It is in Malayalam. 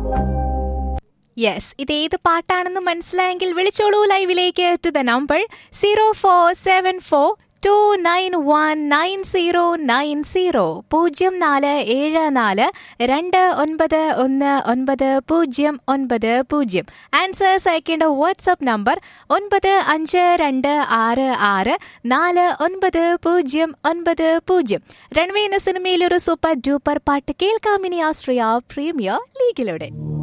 യെസ് ഇത് ഏത് പാട്ടാണെന്ന് മനസ്സിലായെങ്കിൽ വിളിച്ചോളൂ ലൈവിലേക്ക് to the number zero four seven four two nine one nine zero nine zero പൂജ്യം നാല് ഏഴ് നാല് രണ്ട് ഒൻപത് ഒന്ന് ഒൻപത് പൂജ്യം ഒൻപത് പൂജ്യം ആൻസേഴ്സ് അയക്കേണ്ട വാട്സപ്പ് നമ്പർ ഒൻപത് അഞ്ച് രണ്ട് ആറ് ആറ് നാല് ഒൻപത് പൂജ്യം ഒൻപത് പൂജ്യം റൺവേ എന്ന സിനിമയിൽ ഒരു സൂപ്പർ ഡൂപ്പർ പാട്ട് കേൾക്കാമിനി ആശ്രയ പ്രീമിയർ ലീഗിലൂടെ